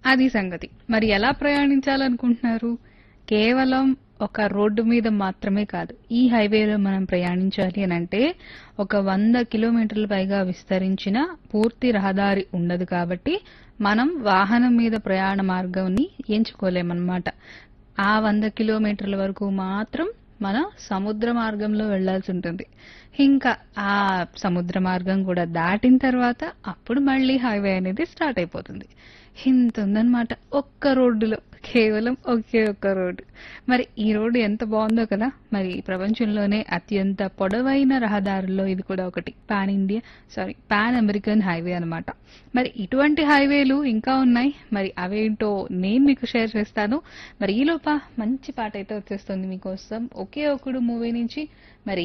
అది సంగతి మరి ఎలా ప్రయాణించాలనుకుంటున్నారు కేవలం ఒక రోడ్డు మీద మాత్రమే కాదు ఈ హైవేలో మనం ప్రయాణించాలి అని అంటే ఒక వంద కిలోమీటర్ల పైగా విస్తరించిన పూర్తి రహదారి ఉండదు కాబట్టి మనం వాహనం మీద ప్రయాణ మార్గాన్ని ఎంచుకోలేమన్నమాట ఆ వంద కిలోమీటర్ల వరకు మాత్రం మన సముద్ర మార్గంలో వెళ్లాల్సి ఉంటుంది ఇంకా ఆ సముద్ర మార్గం కూడా దాటిన తర్వాత అప్పుడు మళ్ళీ హైవే అనేది స్టార్ట్ అయిపోతుంది ఇంత ఉందన్నమాట ఒక్క రోడ్డులో కేవలం ఒకే ఒక్క రోడ్డు మరి ఈ రోడ్డు ఎంత బాగుందో కదా మరి ప్రపంచంలోనే అత్యంత పొడవైన రహదారుల్లో ఇది కూడా ఒకటి pan India sorry pan American highway అన్నమాట మరి ఇటువంటి హైవేలు ఇంకా ఉన్నాయి మరి అవేంటో నేను మీకు షేర్ చేస్తాను మరి ఈలోప మంచి పాట అయితే వచ్చేస్తుంది మీకోసం ఒకే ఒకడు మూవీ నుంచి మరి